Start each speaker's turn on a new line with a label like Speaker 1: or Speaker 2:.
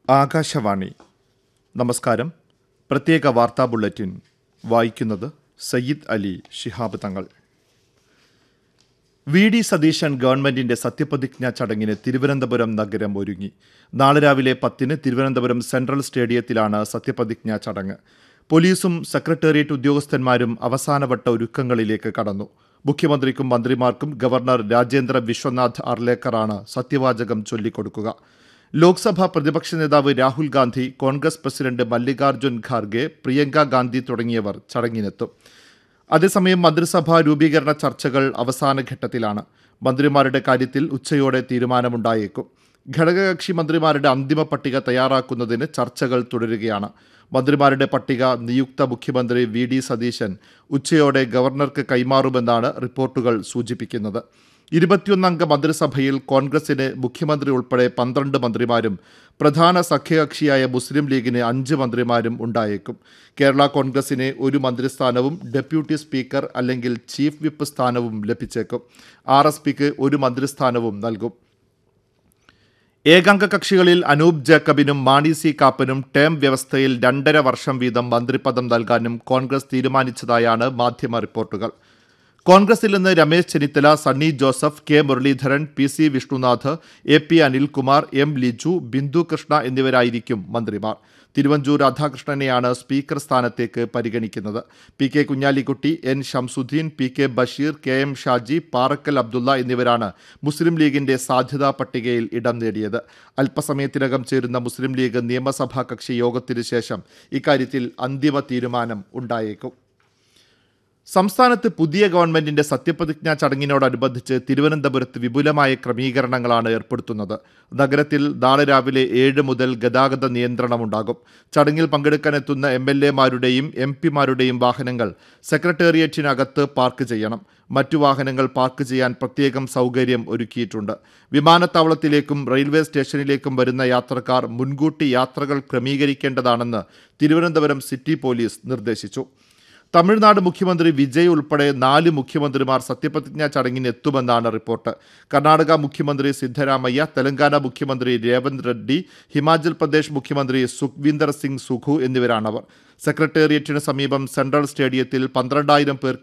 Speaker 1: ആകാശവാണി നമസ്കാരം പ്രത്യേക വാർത്താ ബുള്ളറ്റിൻ വായിക്കുന്നത് സയ്യിദ് അലി ശിഹാബ് തങ്ങൾ വി ഡി സതീശൻ ഗവൺമെന്റിന്റെ സത്യപ്രതിജ്ഞാ ചടങ്ങിന് തിരുവനന്തപുരം നഗരം ഒരുങ്ങി നാളെ രാവിലെ പത്തിന് തിരുവനന്തപുരം സെൻട്രൽ സ്റ്റേഡിയത്തിലാണ് സത്യപ്രതിജ്ഞാ ചടങ്ങ് പോലീസും സെക്രട്ടേറിയറ്റ് ഉദ്യോഗസ്ഥന്മാരും അവസാനവട്ട ഒരുക്കങ്ങളിലേക്ക് കടന്നു മുഖ്യമന്ത്രിക്കും മന്ത്രിമാർക്കും ഗവർണർ രാജേന്ദ്ര വിശ്വനാഥ് അർലേക്കറാണ് സത്യവാചകം ചൊല്ലിക്കൊടുക്കുക ലോക്സഭാ പ്രതിപക്ഷ നേതാവ് രാഹുൽ ഗാന്ധി കോൺഗ്രസ് പ്രസിഡന്റ് മല്ലികാർജ്ജുൻ ഖാർഗെ പ്രിയങ്ക ഗാന്ധി തുടങ്ങിയവർ ചടങ്ങിനെത്തും അതേസമയം മന്ത്രിസഭാ രൂപീകരണ ചർച്ചകൾ അവസാന ഘട്ടത്തിലാണ് മന്ത്രിമാരുടെ കാര്യത്തിൽ ഉച്ചയോടെ തീരുമാനമുണ്ടായേക്കും ഘടകകക്ഷി മന്ത്രിമാരുടെ അന്തിമ പട്ടിക തയ്യാറാക്കുന്നതിന് ചർച്ചകൾ തുടരുകയാണ് മന്ത്രിമാരുടെ പട്ടിക നിയുക്ത മുഖ്യമന്ത്രി വി ഡി സതീശൻ ഉച്ചയോടെ ഗവർണർക്ക് കൈമാറുമെന്നാണ് റിപ്പോർട്ടുകൾ സൂചിപ്പിക്കുന്നത് ഇരുപത്തിയൊന്നംഗ മന്ത്രിസഭയിൽ കോൺഗ്രസിന് മുഖ്യമന്ത്രി ഉൾപ്പെടെ പന്ത്രണ്ട് മന്ത്രിമാരും പ്രധാന സഖ്യകക്ഷിയായ മുസ്ലിം ലീഗിന് അഞ്ച് മന്ത്രിമാരും ഉണ്ടായേക്കും കേരള കോൺഗ്രസിന് ഒരു മന്ത്രിസ്ഥാനവും ഡെപ്യൂട്ടി സ്പീക്കർ അല്ലെങ്കിൽ ചീഫ് വിപ്പ് സ്ഥാനവും ലഭിച്ചേക്കും ആർ എസ് പിക്ക് ഒരു മന്ത്രിസ്ഥാനവും നൽകും ഏകാംഗ കക്ഷികളിൽ അനൂപ് ജേക്കബിനും മാണി സി കാപ്പനും ടേം വ്യവസ്ഥയിൽ രണ്ടര വർഷം വീതം മന്ത്രിപദം നൽകാനും കോൺഗ്രസ് തീരുമാനിച്ചതായാണ് മാധ്യമ റിപ്പോർട്ടുകൾ കോൺഗ്രസിൽ നിന്ന് Ramesh Chennithala Sunny Joseph K Muraleedharan P C Vishnunath A P Anilkumar M Liju Bindhu Krishna എന്നിവരായിരിക്കും മന്ത്രിമാർ തിരുവഞ്ചൂർ രാധാകൃഷ്ണനെയാണ് സ്പീക്കർ സ്ഥാനത്തേക്ക് പരിഗണിക്കുന്നത് P K Kunhalikutty N Shamsuddin P K Basheer K M Shaji Parakkal Abdulla എന്നിവരാണ് മുസ്ലിം ലീഗിന്റെ സാധ്യതാ പട്ടികയിൽ ഇടം നേടിയത് അല്പസമയത്തിനകം ചേരുന്ന മുസ്ലിം ലീഗ് നിയമസഭാ കക്ഷി യോഗത്തിനു ശേഷം ഇക്കാര്യത്തിൽ അന്തിമ തീരുമാനം ഉണ്ടായേക്കും സംസ്ഥാനത്ത് പുതിയ ഗവൺമെന്റിന്റെ സത്യപ്രതിജ്ഞാ ചടങ്ങിനോടനുബന്ധിച്ച് തിരുവനന്തപുരത്ത് വിപുലമായ ക്രമീകരണങ്ങളാണ് ഏർപ്പെടുത്തുന്നത് നഗരത്തിൽ നാളെ രാവിലെ ഏഴ് മുതൽ ഗതാഗത നിയന്ത്രണമുണ്ടാകും ചടങ്ങിൽ പങ്കെടുക്കാനെത്തുന്ന എം എൽ എമാരുടെയും എം പിമാരുടെയും വാഹനങ്ങൾ സെക്രട്ടേറിയറ്റിനകത്ത് പാർക്ക് ചെയ്യണം മറ്റു വാഹനങ്ങൾ പാർക്ക് ചെയ്യാൻ പ്രത്യേകം സൗകര്യം ഒരുക്കിയിട്ടുണ്ട് വിമാനത്താവളത്തിലേക്കും റെയിൽവേ സ്റ്റേഷനിലേക്കും വരുന്ന യാത്രക്കാർ മുൻകൂട്ടി യാത്രകൾ ക്രമീകരിക്കേണ്ടതാണെന്ന് തിരുവനന്തപുരം സിറ്റി പോലീസ് നിർദ്ദേശിച്ചു തമിഴ്നാട് മുഖ്യമന്ത്രി വിജയ് ഉൾപ്പെടെ നാല് മുഖ്യമന്ത്രിമാർ സത്യപ്രതിജ്ഞാ ചടങ്ങിന് എത്തുമെന്നാണ് റിപ്പോർട്ട് കർണാടക മുഖ്യമന്ത്രി സിദ്ധരാമയ്യ തെലങ്കാന മുഖ്യമന്ത്രി രേവന്ത് റെഡ്ഡി ഹിമാചൽ പ്രദേശ് മുഖ്യമന്ത്രി സുഖ്വീന്ദർ സിംഗ് സുഖു എന്നിവരാണവർ സെക്രട്ടേറിയറ്റിന് സമീപം സെൻട്രൽ സ്റ്റേഡിയത്തിൽ പന്ത്രണ്ടായിരം പേർക്ക്